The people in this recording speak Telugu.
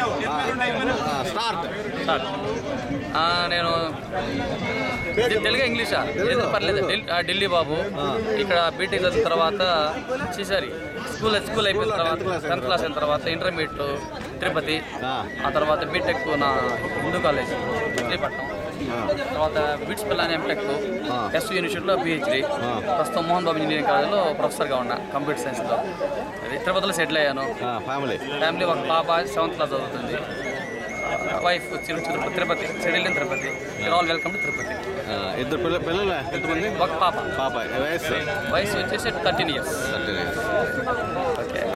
స్టార్ట్ సార్ ఆ, నేను తె- తెలుగు ఇంగ్లీషా ఏదో పర్లేదు ఢిల్- ఆ, ఢిల్లీ బాబు ఇక్కడ బీటెక్ చదివిన తర్వాత చేసారి స్కూల్ స్కూల్ అయిపోయిన తర్వాత టెన్త్ క్లాస్ అయిన తర్వాత ఇంటర్మీడియట్ తిరుపతి ఆ తర్వాత బీటెక్ నా హిందూ కాలేజ్ మచిలీపట్నం తర్వాత బిట్స్ పిల్లని ఎంటెక్ ఎస్ యూనివర్సిటీలో పిహెచ్డి ప్రస్తుతం మోహన్ బాబు ఇంజనీరింగ్ కాలేజ్లో ప్రొఫెసర్గా ఉన్నా కంప్యూటర్ సైన్స్లో అది తిరుపతిలో సెటిల్ అయ్యాను ఫ్యామిలీ ఫ్యామిలీ ఒక పాప సెవెంత్ క్లాస్ చదువుతుంది వైఫ్ తిరు Tirupati Tirupati settle in Tirupati all welcome to Tirupati ఇద్దరు పిల్ల పిల్లలు ఎంతమంది ఒక పాప పాప వయసు వయసు వచ్చేసి థర్టీన్ ఇయర్స్ థర్టీ